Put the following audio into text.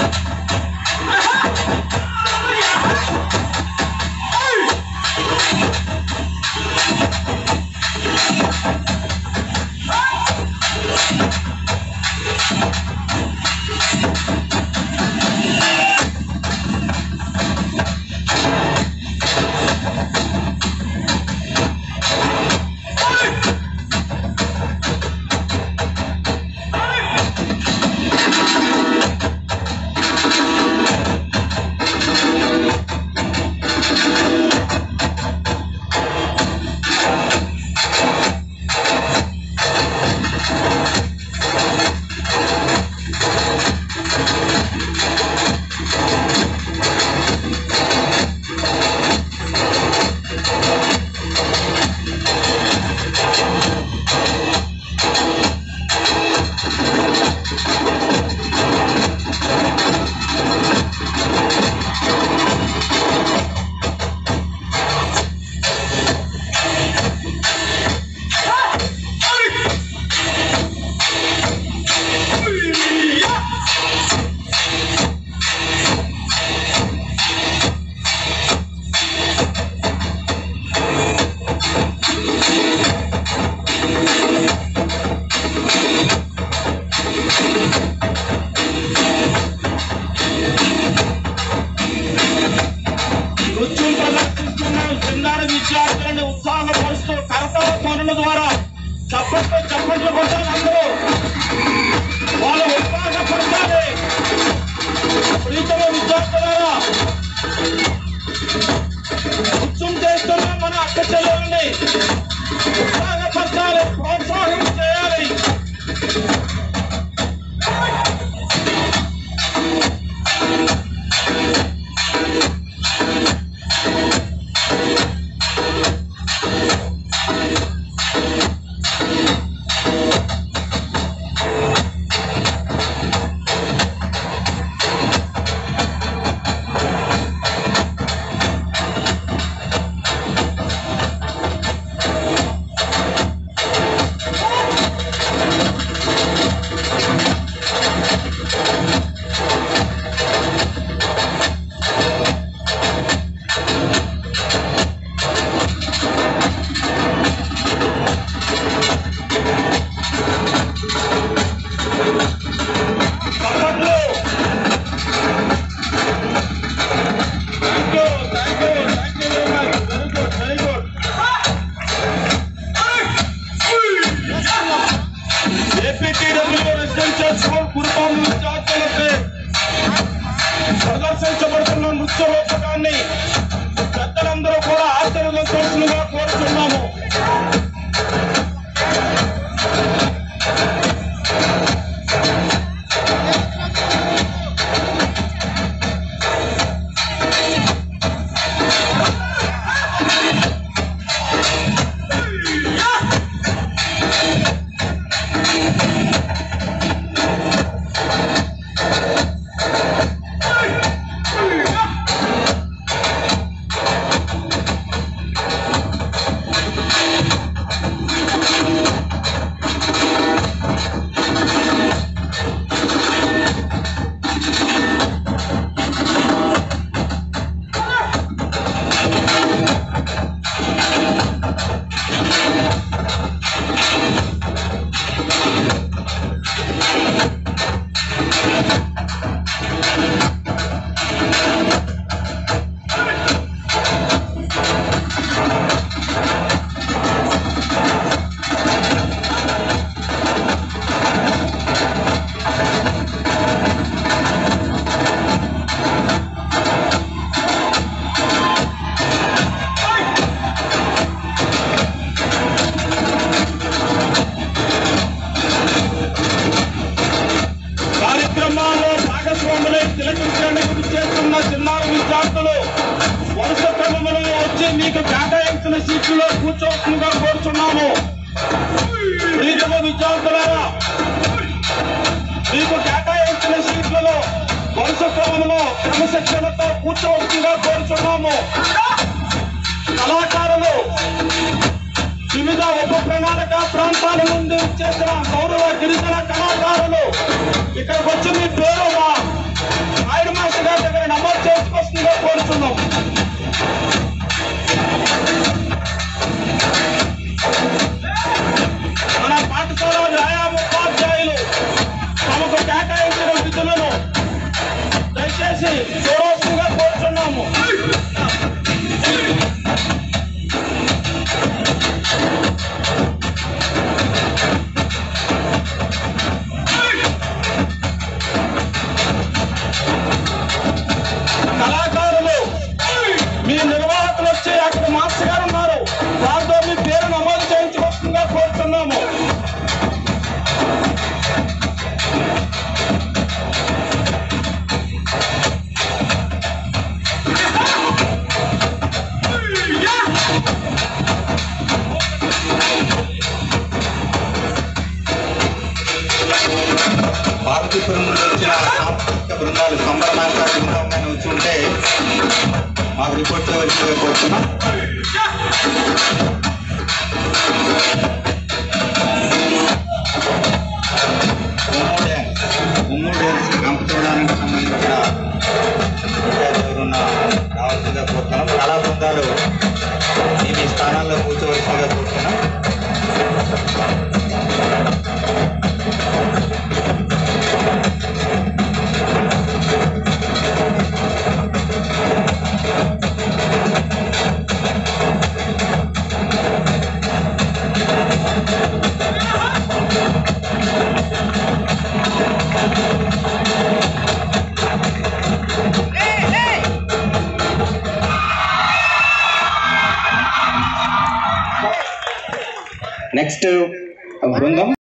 నృత్యం ప్రదర్శిస్తున్న చిన్నారి విద్యార్థులను ఉత్సాహపరుస్తూ కరతాళ ధ్వనుల ద్వారా చప్పట్లు చప్పట్లు కొట్టాలి అందరూ వాళ్ళు ఉత్సాహపరచాలి ప్రీతమ విద్యార్థులారా నృత్యం చేస్తున్న మన అక్క చెల్లెల్ని ఉత్సాహపరచాలి ప్రోత్సాహం చేయాలి చప్పట్లు thank you thank you thank you very much very good very good APTW residential school Kurupam విద్యార్థులపై ప్రదర్శించబడుతున్న నృత్య రూపకాన్ని పెద్దలందరూ కూడా ఆశీర్వదించవలసిందిగా కోరుతున్నాము కార్యక్రమాల్లో భాగస్వాములై తిలకించడానికి చేస్తున్న చిన్నారి విద్యార్థులు వరుస క్రమంలో వచ్చి మీకు కేటాయించిన సీట్లలో కూర్చోవచ్చుగా కోరుచున్నాము ప్రీతమ విద్యార్థులారా మీకు కేటాయించిన సీట్లలో వరుస క్రమంలో క్రమశిక్షణతో కూర్చోవచ్చుగా కోరుచున్నాము కళాకారులు వివిధ ఉప ప్రణాళిక ప్రాంతాల నుండి చేసిన గౌరవ గిరిజన కళాకారులు ఇక్కడికి వచ్చి మీ పేరు మా దయచేసి చూడవలసిందిగా కోరుతున్నాము కళాకారులు మీ నిర్వాహకులు వచ్చి అక్కడ మాస్టర్ గారు ఉన్నారు వారితో మీ పేరు నమోదు చేయించవలసిందిగా కోరుతున్నాము భారతీపురం నుండి వచ్చిన సాంస్కృతిక బృందాలు సంబరమైన కార్యక్రమంగా వచ్చి ఉంటే మాకు రిపోర్ట్ చేయవలసిందిగా కోరుతున్నాం ఉమ్ము డ్యాన్స్ ఉమ్ము డ్యాన్స్ కంపించడానికి సంబంధించిన విద్యార్థులు ఎవరున్నా రావాల్సిందిగా కోరుతున్నాం కళా బృందాలు మీ మీ స్థానాల్లో కూర్చోవలసిందిగా కోరుతున్నాం నెక్స్ట్ బృందం